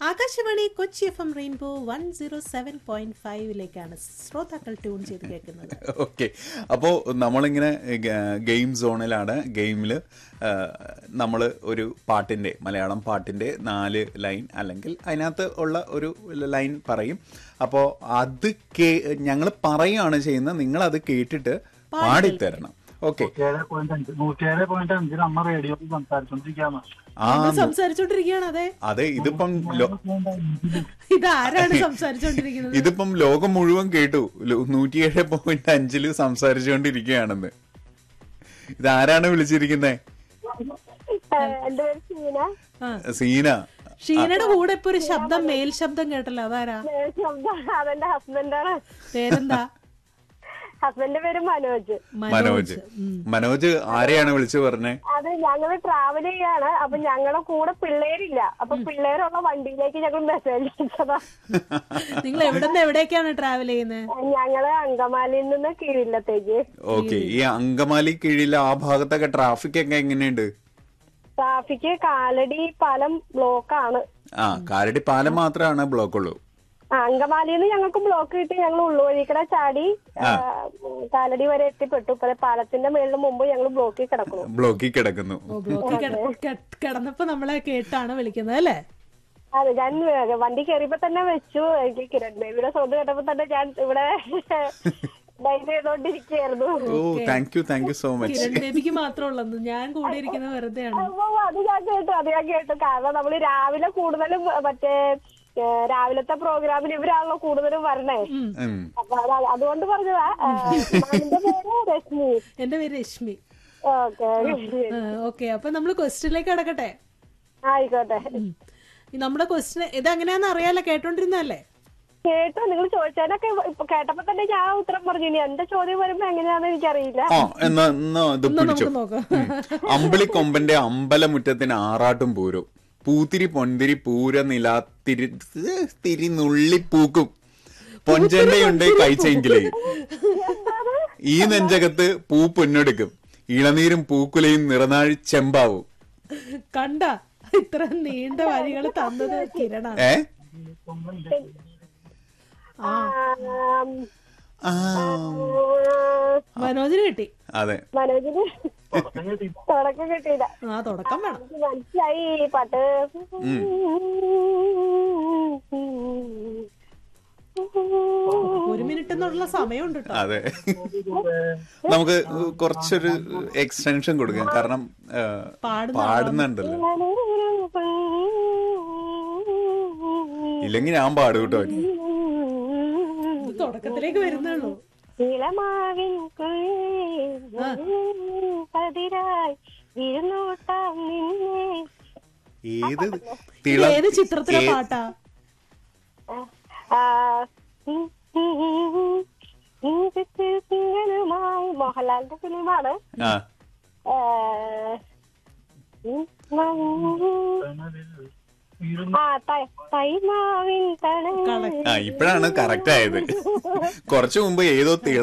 Akashvani Kochi F M rainbow one zero seven point ഫൈവിലേക്കാണ് ശ്രോതാക്കൾ tune ചെയ്ത് കേൾക്കുന്നത് ഓക്കെ അപ്പോൾ നമ്മളിങ്ങനെ ഗ- ഗെയിം സോണിലാണ് ഗെയിമിൽ നമ്മൾ ഒരു പാട്ടിൻ്റെ മലയാളം പാട്ടിൻ്റെ നാല് ലൈൻ അല്ലെങ്കിൽ അതിനകത്ത് ഉള്ള ഒരു ലൈൻ പറയും അപ്പോൾ അത് കേ ഞങ്ങൾ പറയുകയാണ് ചെയ്യുന്നത് നിങ്ങൾ അത് കേട്ടിട്ട് പാടിത്തരണം ഓക്കെ നൂറ്റിയേഴ് പോയിന്റ് അഞ്ച് നൂറ്റിയേഴ് പോയിന്റ് അഞ്ചിൽ അമ്മ റേഡിയോയിൽ സംസാരിച്ചോണ്ടിരിക്കാന്ന് ആ ഇത് സംസാരിച്ചോണ്ടിരിക്കുകയാണ് അതെ അതെ ഇതിപ്പം ലോ- ഇതാരാണ് സംസാരിച്ചോണ്ടിരിക്കുന്നത് ഇതിപ്പം ലോകം മുഴുവൻ കേട്ടു ലോ- നൂറ്റിയേഴ് പോയിന്റ് അഞ്ചില് സംസാരിച്ചുകൊണ്ടിരിക്കുകയാണെന്ന് ഇതാരാണ് വിളിച്ചിരിക്കുന്നത് എന്റെ പേര് സീന ആ സീന ഷീനയുടെ കൂടെ ഇപ്പൊ ഒരു ശബ്ദം മേൽ ശബ്ദം കേട്ടല്ലോ അതാരാ ഏ, ശബ്ദം അതെന്റെ ഹസ്ബൻഡാണ് പേരെന്താ ഹസ്ബൻഡിന്റെ പേര് മനോജ് മനോജ് മനോജ് ആരെയാണ് വിളിച്ചു പറഞ്ഞേ അത് ഞങ്ങള് ട്രാവൽ ചെയ്യാണ് അപ്പൊ ഞങ്ങളുടെ കൂടെ പിള്ളേരില്ല അപ്പൊ പിള്ളേരുള്ള വണ്ടിയിലേക്ക് ഞങ്ങൾ മെസ്സേജ് അയച്ചതാ നിങ്ങൾ എവിടെ നിന്ന് എവിടേക്കാണ് ട്രാവൽ ചെയ്യുന്നത് ഞങ്ങള് അങ്കമാലിയിൽ നിന്ന് കീഴില്ലത്തേക്ക് ഓക്കെ ഈ അങ്കമാലി കീഴിലെ ആ ഭാഗത്തൊക്കെ ട്രാഫിക് ഒക്കെ എങ്ങനെയുണ്ട് ട്രാഫിക് കാലടി പാലം ബ്ലോക്കാണ് ആ കാലടി പാലം മാത്രമാണ് ബ്ലോക്ക് ഉള്ളൂ ആ, അങ്കമാലിയിൽ നിന്ന് ഞങ്ങൾക്ക് ബ്ലോക്ക് കിട്ടി ഞങ്ങൾ ഉള്ളുവഴിക്കട ചാടി ആ, കാലടി വരെ എത്തിപ്പെട്ടു ഇപ്പൊ പാലത്തിന്റെ മേളിന് മുമ്പ് ഞങ്ങൾ ബ്ലോക്കിൽ കിടക്കുന്നു ബ്ലോക്കിൽ കിടക്കുന്നു ബ്ലോക്കിൽ കിട- കെ- കിടന്നപ്പോ നമ്മളെ കേട്ടാണ് വിളിക്കുന്നത് അല്ലേ അതെ ഞാൻ വണ്ടി കയറിയപ്പോ തന്നെ വെച്ചു എനിക്ക് കിരൺ ബേബിയുടെ സൗണ്ട് കേട്ടപ്പോ തന്നെ ഞാൻ ഇവിടെ ഡൈൻ ചെയ്തോണ്ടിരിക്കുകയായിരുന്നു ഓ thank you thank you so much Kiran ബേബിക്ക് മാത്രമുള്ളത് ഞാൻ കൂടെ ഇരിക്കുന്നത് വെറുതെയാണ് അപ്പൊ അത് ഞാൻ കേട്ടു അത് ഞാൻ കേട്ടു കാരണം നമ്മള് രാവിലെ കൂടുതലും മറ്റേ ഏ, രാവിലത്തെ പ്രോഗ്രാമിന് ഇവരാണല്ലോ കൂടുതലും വരണേ ഉം. അപ്പൊ അത് അതുകൊണ്ട് പറഞ്ഞതാ ആ, മാമിന്റെ പേര് രശ്മി എന്റെ പേര് രശ്മി ഓക്കെ ഓക്കെ അപ്പൊ നമ്മൾ ക്വസ്റ്റ്യനിലേക്ക് കിടക്കട്ടെ ആയിക്കോട്ടെ നമ്മുടെ ക്വസ്റ്റ്യൻ ഇത് എങ്ങനെയാന്ന് അറിയാലോ കേട്ടോണ്ടിരുന്നല്ലേ കേട്ടു നിങ്ങൾ ചോദിച്ചതിനൊക്കെ ഇപ്പൊ കേട്ടപ്പോ തന്നെ ഞാൻ ഉത്തരം പറഞ്ഞു ഇനി എന്റെ ചോദ്യം വരുമ്പോ എങ്ങനെയാന്ന് എനിക്കറിയില്ല ആ എന്നാ എന്നാ ഇത് പിടിച്ചോ നമുക്ക് നോക്കാം ഉം. അമ്പിളിക്കൊമ്പന്റെ അമ്പലമുറ്റത്തിന് ആറാട്ടും പൂരും പൂത്തിരി പൊന്തിരി പൂര നിലാത്തിരി തിരി നുള്ളി പൂക്കും പൊഞ്ചണ്ടയുണ്ട് കൈച്ചെങ്കിലേ ഈ നെഞ്ചകത്ത് പൂ പൊന്നെടുക്കും ഇളനീരും പൂക്കുലയും നിറനാഴി ചെമ്പാവും കണ്ട ഇത്ര നീണ്ട വരികൾ തന്നത് കിരണാണ് ഏ ആം, ആ മനോജിന് കിട്ടി അതെ മനോജിന് തുടക്കം കിട്ടിയില്ല ആ തുടക്കം വേണം എനിക്ക് മനസ്സിലായി ഈ പാട്ട് ഒരു മിനിറ്റ് എന്നുള്ള സമയമുണ്ട് കേട്ടോ അതെ നമുക്ക് കുറച്ചൊരു എക്സ്റ്റൻഷൻ കൊടുക്കാം കാരണം ആ, പാടുന്ന പാടുന്നുണ്ടല്ലോ ഇല്ലെങ്കിൽ ഞാൻ പാടും കേട്ടോ ഇത് തുടക്കത്തിലേക്ക് വരുന്നുള്ളൂ ഇളമാവിൻ പതിരായി ഇരുന്നോട്ടാം നിന്നെ ഏത് ഇത് തിള ഏത് ചിത്രത്തിലെ ഏ- പാട്ടാ ആ, ഉം, ഉം, ഉം, ഉം. ഇഞ്ചത്തിൽ സിംഗനുമായി മോഹൻലാലിന്റെ ഫിലിമാണ് ആ ആ, ഉം, ആ തൈ- തൈമാവിൻ തണൽ Correct. ആ ഇപ്പോഴാണ് കറക്റ്റ് ആയത് കുറച്ചു മുമ്പ് ഏതോ തിള